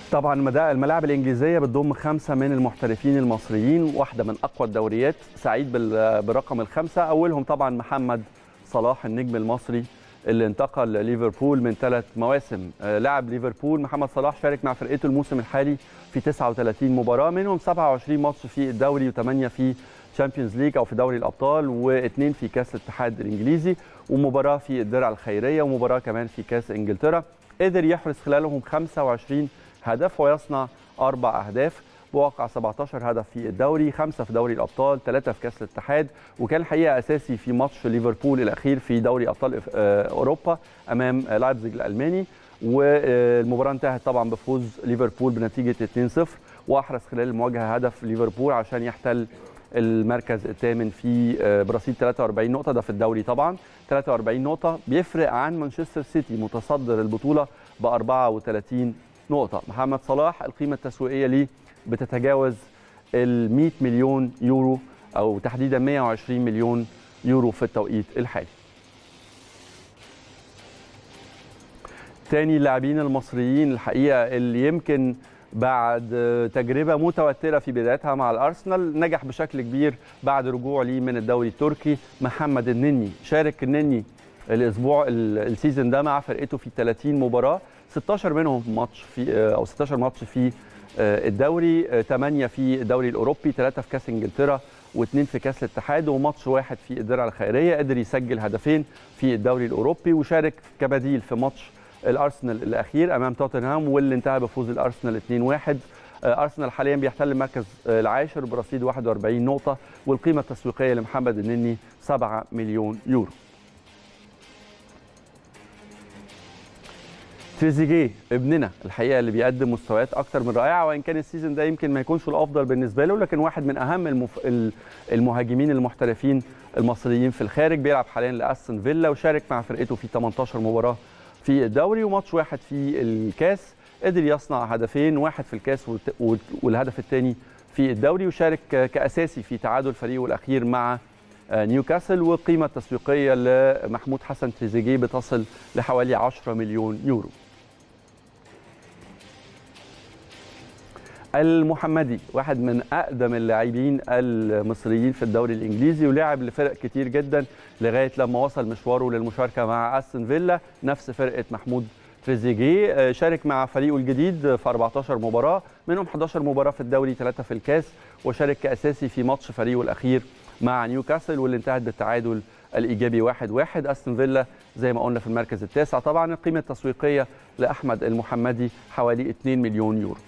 طبعا مدا- الملاعب الانجليزيه بتضم خمسه من المحترفين المصريين واحده من اقوى الدوريات سعيد بال- بالرقم الخمسه اولهم طبعا محمد صلاح النجم المصري اللي انتقل لليفربول من ثلاث مواسم آه، لاعب ليفربول محمد صلاح شارك مع فرقته الموسم الحالي في 39 مباراه منهم 27 ماتش في الدوري و8 في تشامبيونز ليج او في دوري الابطال واثنين في كاس الاتحاد الانجليزي ومباراه في الدرع الخيريه ومباراه كمان في كاس انجلترا قدر يحرز خلالهم 25 هدف ويصنع اربع اهداف بواقع 17 هدف في الدوري خمسه في دوري الابطال ثلاثه في كاس الاتحاد وكان الحقيقه اساسي في ماتش ليفربول الاخير في دوري ابطال إف- آه، اوروبا امام آه، لايبزيج الالماني والمباراه انتهت طبعا بفوز ليفربول بنتيجه 2-0 واحرز خلال المواجهه هدف ليفربول عشان يحتل المركز الثامن في آه، برصيد 43 نقطه ده في الدوري طبعا 43 نقطه بيفرق عن مانشستر سيتي متصدر البطوله ب 34 نقطه محمد صلاح القيمه التسويقيه ليه بتتجاوز ال 100 مليون يورو او تحديدا 120 مليون يورو في التوقيت الحالي تاني اللاعبين المصريين الحقيقه اللي يمكن بعد تجربه متوتره في بدايتها مع الارسنال نجح بشكل كبير بعد رجوع ليه من الدوري التركي محمد النني شارك النني الاسبوع ال- السيزون ده مع فرقته في 30 مباراه 16 منهم ماتش في او 16 ماتش في الدوري 8 في الدوري الاوروبي 3 في كاس انجلترا واثنين في كاس الاتحاد وماتش واحد في الدرع الخيريه قدر يسجل هدفين في الدوري الاوروبي وشارك كبديل في ماتش الارسنال الاخير امام توتنهام واللي انتهى بفوز الارسنال 2-1 آه، ارسنال حاليا بيحتل المركز آه، العاشر برصيد 41 نقطه والقيمه التسويقيه لمحمد النني 7 مليون يورو تريزيجيه ابننا الحقيقه اللي بيقدم مستويات اكتر من رائعه وان كان السيزون ده يمكن ما يكونش الافضل بالنسبه له لكن واحد من اهم المف... ال- المهاجمين المحترفين المصريين في الخارج بيلعب حاليا لاستون فيلا وشارك مع فرقته في 18 مباراه في الدوري وماتش واحد في الكاس قدر يصنع هدفين واحد في الكاس والت- وال- والهدف الثاني في الدوري وشارك ك- كاساسي في تعادل فريقه الاخير مع آه، نيوكاسل والقيمه التسويقيه لمحمود حسن تريزيجيه بتصل لحوالي 10 مليون يورو المحمدي واحد من اقدم اللاعبين المصريين في الدوري الانجليزي ولعب لفرق كتير جدا لغايه لما وصل مشواره للمشاركه مع استون فيلا نفس فرقه محمود تريزيجيه آه، شارك مع فريقه الجديد في 14 مباراه منهم 11 مباراه في الدوري ثلاثه في الكاس وشارك كاساسي في ماتش فريقه الاخير مع نيوكاسل واللي انتهت بالتعادل الايجابي 1-1 واحد واحد. استون فيلا زي ما قلنا في المركز التاسع طبعا القيمه التسويقيه لاحمد المحمدي حوالي 2 مليون يورو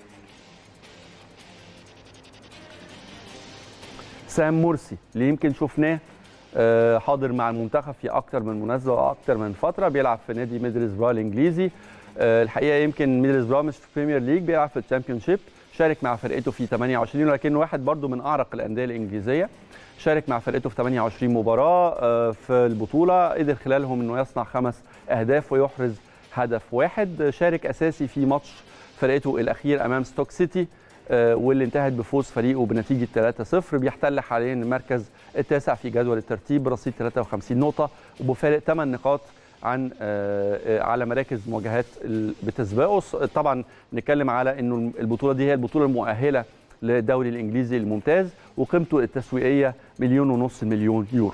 سام مرسي اللي يمكن شفناه آه، حاضر مع المنتخب في اكتر من مناسبه واكتر من فتره بيلعب في نادي ميدلسبرا الانجليزي آه، الحقيقه يمكن ميدلسبرا مش في البريمير ليج بيلعب في الشامبيونشيب شارك مع فرقته في 28 ولكن واحد برضو من اعرق الانديه الانجليزيه شارك مع فرقته في 28 مباراه آه، في البطوله قدر خلالهم انه يصنع خمس اهداف ويحرز هدف واحد شارك اساسي في ماتش فرقته الاخير امام ستوك سيتي آه، واللي انتهت بفوز فريقه بنتيجه 3-0 بيحتل حاليا المركز التاسع في جدول الترتيب برصيد 53 نقطه وبفارق 8 نقاط عن آه، آه، على مراكز مواجهات ال- بتسبقه ص- طبعا نتكلم على انه البطوله دي هي البطوله المؤهله للدوري الانجليزي الممتاز وقيمته التسويقيه مليون ونص مليون يورو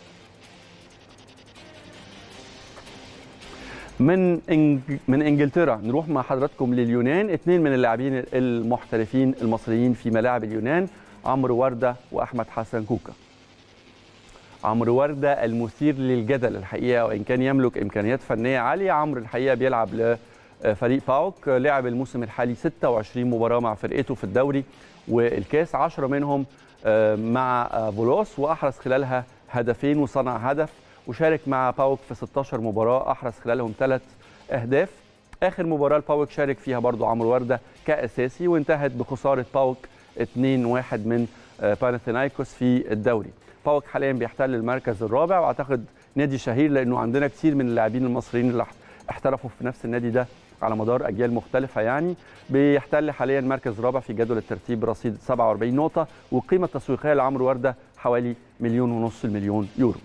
من إنج... من انجلترا نروح مع حضراتكم لليونان اثنين من اللاعبين المحترفين المصريين في ملاعب اليونان عمرو ورده واحمد حسن كوكا عمرو ورده المثير للجدل الحقيقه وان كان يملك امكانيات فنيه عاليه عمرو الحقيقه بيلعب لفريق باوك لعب الموسم الحالي 26 مباراه مع فرقته في الدوري والكاس 10 منهم آه، مع آه، فولوس واحرز خلالها هدفين وصنع هدف وشارك مع باوك في 16 مباراه احرز خلالهم ثلاث اهداف اخر مباراه الباوك شارك فيها برضو عمرو ورده كاساسي وانتهت بخساره باوك 2-1 من آه، باناثينايكوس في الدوري باوك حاليا بيحتل المركز الرابع واعتقد نادي شهير لانه عندنا كتير من اللاعبين المصريين اللي احت- احترفوا في نفس النادي ده على مدار اجيال مختلفه يعني بيحتل حاليا مركز رابع في جدول الترتيب برصيد 47 نقطه والقيمه التسويقيه لعمرو ورده حوالي مليون ونص المليون يورو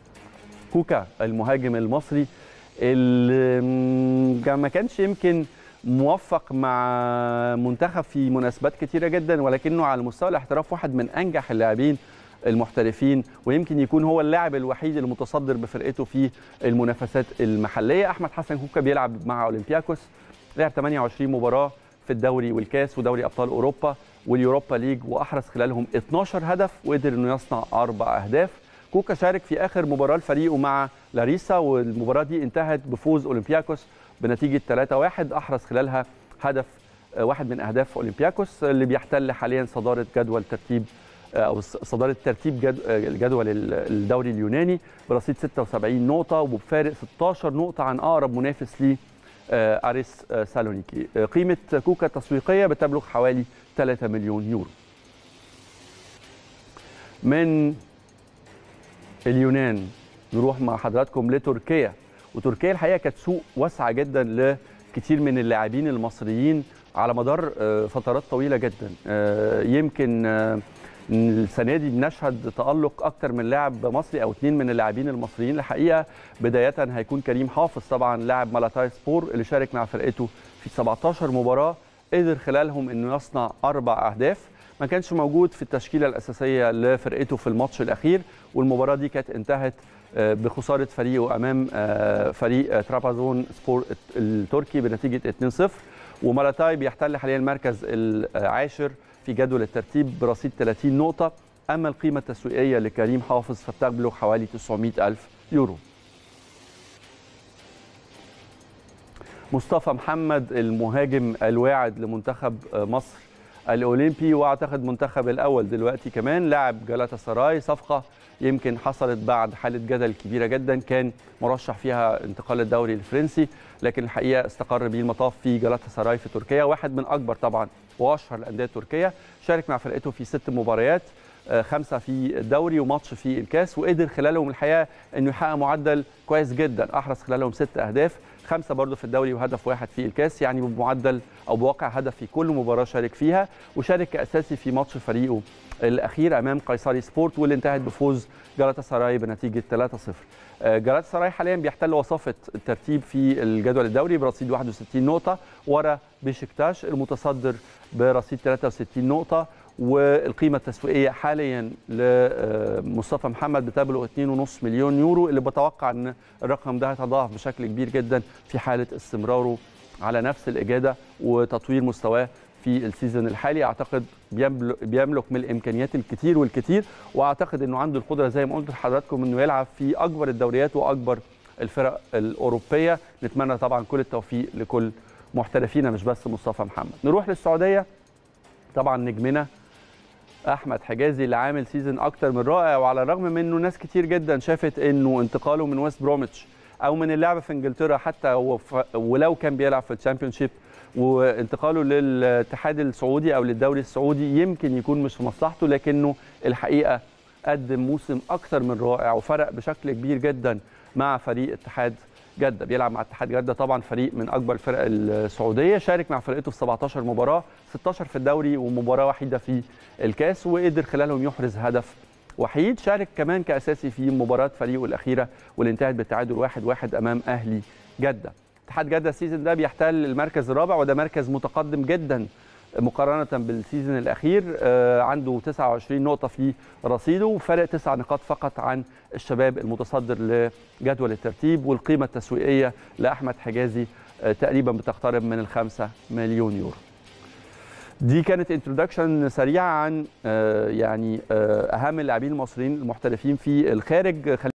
كوكا المهاجم المصري اللي م- ما كانش يمكن موفق مع منتخب في مناسبات كتيره جدا ولكنه على مستوى الاحتراف واحد من انجح اللاعبين المحترفين ويمكن يكون هو اللاعب الوحيد المتصدر بفرقته في المنافسات المحليه احمد حسن كوكا بيلعب مع اولمبياكوس لعب 28 مباراه في الدوري والكاس ودوري ابطال اوروبا واليوروبا ليج واحرز خلالهم 12 هدف وقدر انه يصنع اربع اهداف كوكا شارك في اخر مباراه لفريقه مع لاريسا والمباراه دي انتهت بفوز اولمبياكوس بنتيجه 3-1 احرز خلالها هدف واحد من اهداف اولمبياكوس اللي بيحتل حاليا صداره جدول ترتيب او صداره ترتيب جدول الدوري اليوناني برصيد 76 نقطه وبفارق 16 نقطه عن اقرب منافس ليه اريس سالونيكي قيمه كوكا التسويقيه بتبلغ حوالي 3 مليون يورو من اليونان نروح مع حضراتكم لتركيا وتركيا الحقيقه كانت سوق واسعه جدا لكثير من اللاعبين المصريين على مدار فترات طويله جدا يمكن السنه دي بنشهد تالق اكتر من لاعب مصري او اثنين من اللاعبين المصريين الحقيقه بدايه هيكون كريم حافظ طبعا لاعب مالاتاي سبور اللي شارك مع فرقته في 17 مباراه قدر خلالهم انه يصنع اربع اهداف ما كانش موجود في التشكيله الاساسيه لفرقته في الماتش الاخير والمباراه دي كانت انتهت بخساره فريقه امام فريق ترابازون سبور التركي بنتيجه 2-0 ومالاتاي بيحتل حاليا المركز العاشر في جدول الترتيب برصيد 30 نقطة أما القيمة التسويقية لكريم حافظ فبتبلغ حوالي 900 ألف يورو مصطفى محمد المهاجم الواعد لمنتخب مصر الأولمبي وأعتقد منتخب الأول دلوقتي كمان لاعب جلاتا سراي صفقة يمكن حصلت بعد حالة جدل كبيرة جدا كان مرشح فيها انتقال الدوري الفرنسي لكن الحقيقة استقر به المطاف في جلاتا سراي في تركيا واحد من أكبر طبعا واشهر الانديه التركيه شارك مع فرقته في ست مباريات خمسه في الدوري وماتش في الكاس وقدر خلالهم الحقيقه انه يحقق معدل كويس جدا احرز خلالهم ست اهداف خمسه برضه في الدوري وهدف واحد في الكاس يعني بمعدل او بواقع هدف في كل مباراه شارك فيها وشارك كاساسي في ماتش فريقه الاخير امام قيصري سبورت واللي انتهت بفوز جالاتا سراي بنتيجه 3-0 جالاتا سراي حاليا بيحتل وصافه الترتيب في الجدول الدوري برصيد 61 نقطه ورا بشكتاش المتصدر برصيد 63 نقطه والقيمه التسويقيه حاليا لمصطفى محمد بتبلغ 2.5 مليون يورو اللي بتوقع ان الرقم ده هيتضاعف بشكل كبير جدا في حاله استمراره على نفس الاجاده وتطوير مستواه في السيزون الحالي اعتقد بيملك من الامكانيات الكتير والكتير واعتقد انه عنده القدره زي ما قلت لحضراتكم انه يلعب في اكبر الدوريات واكبر الفرق الاوروبيه نتمنى طبعا كل التوفيق لكل محترفينا مش بس مصطفى محمد نروح للسعوديه طبعا نجمنا احمد حجازي اللي عامل سيزون اكتر من رائع وعلى الرغم من انه ناس كتير جدا شافت انه انتقاله من ويست بروميتش او من اللعب في انجلترا حتى ولو كان بيلعب في الشامبيونشيب وانتقاله للاتحاد السعودي او للدوري السعودي يمكن يكون مش في مصلحته لكنه الحقيقه قدم موسم اكتر من رائع وفرق بشكل كبير جدا مع فريق اتحاد جده بيلعب مع اتحاد جده طبعا فريق من اكبر الفرق السعوديه شارك مع فرقته في 17 مباراه 16 في الدوري ومباراه وحيده في الكاس وقدر خلالهم يحرز هدف وحيد شارك كمان كاساسي في مباراه فريقه الاخيره واللي انتهت بالتعادل 1-1 واحد واحد امام اهلي جده اتحاد جده السيزون ده بيحتل المركز الرابع وده مركز متقدم جدا مقارنه بالسيزون الاخير عنده 29 نقطه في رصيده وفارق تسع نقاط فقط عن الشباب المتصدر لجدول الترتيب والقيمه التسويقيه لاحمد حجازي تقريبا بتقترب من الخمسة مليون يورو دي كانت انترودكشن سريعه عن يعني اهم اللاعبين المصريين المحترفين في الخارج